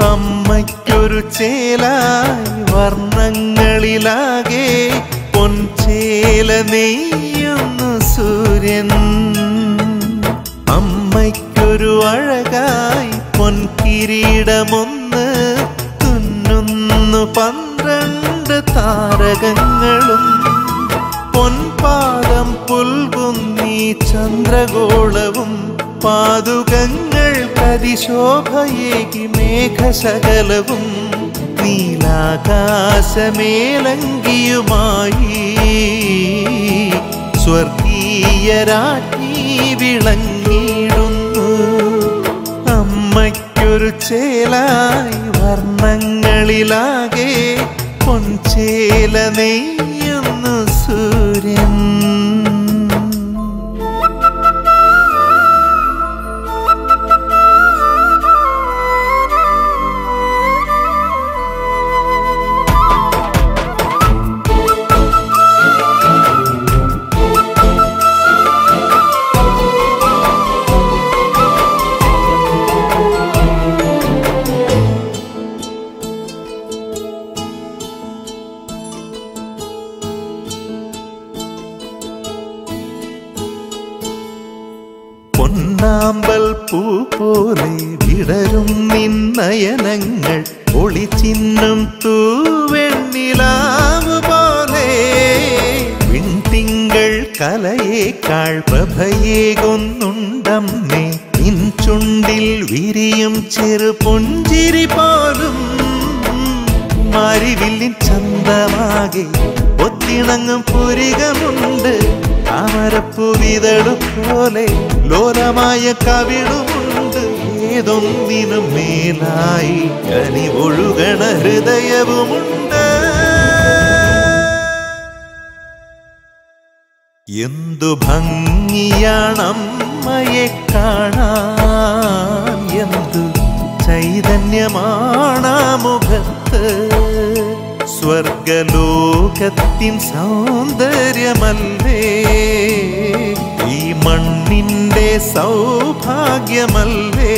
അമ്മയ്ക്കൊരു ചേലായി വർണ്ണങ്ങളിലാകെ പൊൻചേല നെയ്യുന്നു സൂര്യൻ അമ്മയ്ക്കൊരു അഴകായി പൊൻകിരീടമൊന്ന് തുന്നുന്നു പന്ത്രണ്ട് താരകങ്ങളും പൊൻപാദം പുൽകുന്നീ ചന്ദ്രഗോളവും പാതുകങ്ങൾ കരിശോഭയേകി മേഘശകലവും നീലാകാശമേലങ്കിയുമായി സ്വർഗീയ രാജ്ഞി വിളങ്ങിടുന്നു അമ്മയ്ക്കൊരു ചേലായി വർണ്ണങ്ങളിലാകെ പൊൻചേല നെയ്യുന്നു സൂര്യൻ പൊന്നാമ്പൽ പൂ പോലെ വിടരും നിന്നയനങ്ങൾ ഒളിച്ചിന്നും തൂവെണ്ണിലാവ് പോലെ വിൺതിങ്കൾ കലയേക്കാൾ പ്രഭയേകൊന്നുണ്ടമ്മേ നിൻ ചുണ്ടിൽ വിരിയും ചെറു പുഞ്ചിരി പോലും മാരിവില്ലിൻ ചന്തമാകെ ഒത്തിണങ്ങും പുരികമുണ്ട് താമരപ്പൂവിതളു പോലെ ലോലമായ കവിളുമുണ്ട് ഏതൊന്നിനും മേലായി കനിവൊഴുകണ ഹൃദയവുമുണ്ട് എന്തു ഭംഗിയാണമ്മയെ കാണാൻ എന്തു ചൈതന്യമാണ് ആ മുഖത്ത് സ്വർഗലോകത്തിൻ സൗന്ദര്യമല്ലേ ഈ മണ്ണിന്റെ സൗഭാഗ്യമല്ലേ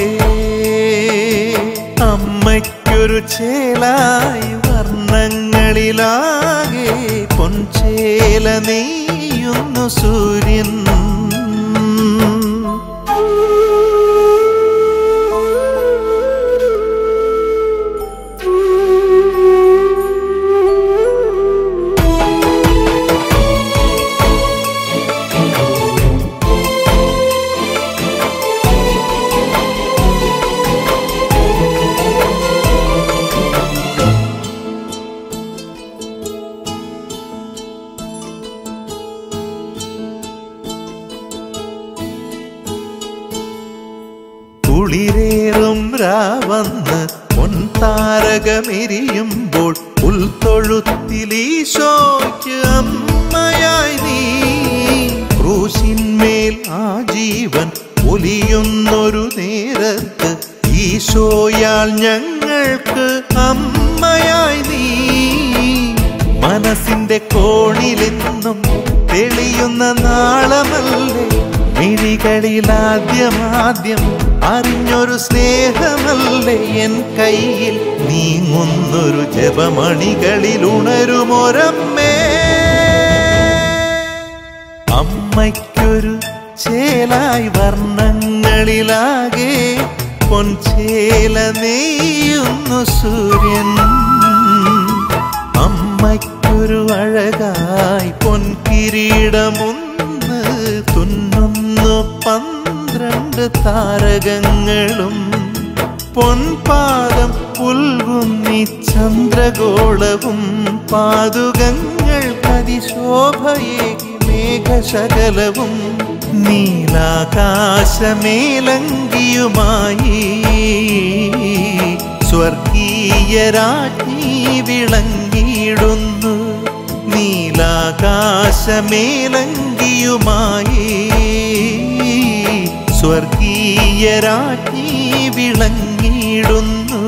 അമ്മയ്ക്കൊരു ചേലായി വർണ്ണങ്ങളിലാകെ പൊൻചേല നെയ്യുന്നു സൂര്യൻ കുളിരേറും രാവന്ന് പൊൻതാരകമെരിയുമ്പോൾ ഉൾത്തൊഴുത്തിലീശോയ്ക്ക് അമ്മയായി നീ ക്രൂശിന്മേൽ ആ ജീവൻ ഒലിയുന്നൊരു നേരത്ത് ഈശോയാൽ ഞങ്ങൾക്ക് അമ്മയായി നീ മനസ്സിന്റെ കോണിലെന്നും തെളിയുന്ന നാളമല്ലേ മിഴികളിലാദ്യമാദ്യം അറിഞ്ഞൊരു സ്നേഹമല്ലേ എൻ കയ്യിൽ നീങ്ങുന്നൊരു ജപമണികളിൽ ഉണരുമൊരമ്മേ അമ്മയ്ക്കൊരു ചേലായി വർണ്ണങ്ങളിലാകെ പൊൻചേല നെയ്യുന്നു സൂര്യൻ അമ്മയ്ക്കൊരു അഴകായി പൊൻകിരീടമൊന്ന് തുന്നുന്നു പന്ത്രണ്ട് താരകങ്ങളും പൊൻപാദം പുൽകുന്നി ചന്ദ്രഗോളവും പാതുകങ്ങൾ അതിശോഭയേകി മേഘശകലവും നീലാകാശമേലങ്കിയുമായി സ്വർഗീയ രാജ്ഞി വിളങ്ങിയിടുന്നു നീലാകാശമേലങ്കിയുമായി സ്വർഗീയ രാജ്ഞി വിളങ്ങിയിടുന്നു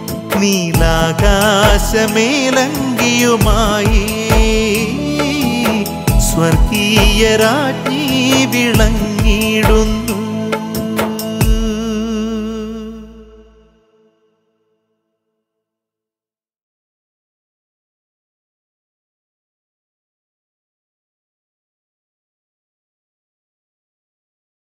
നീലാകാശമേലങ്കിയുമായി സ്വർഗീയ രാജ്ഞി വിളങ്ങിയിടുന്നു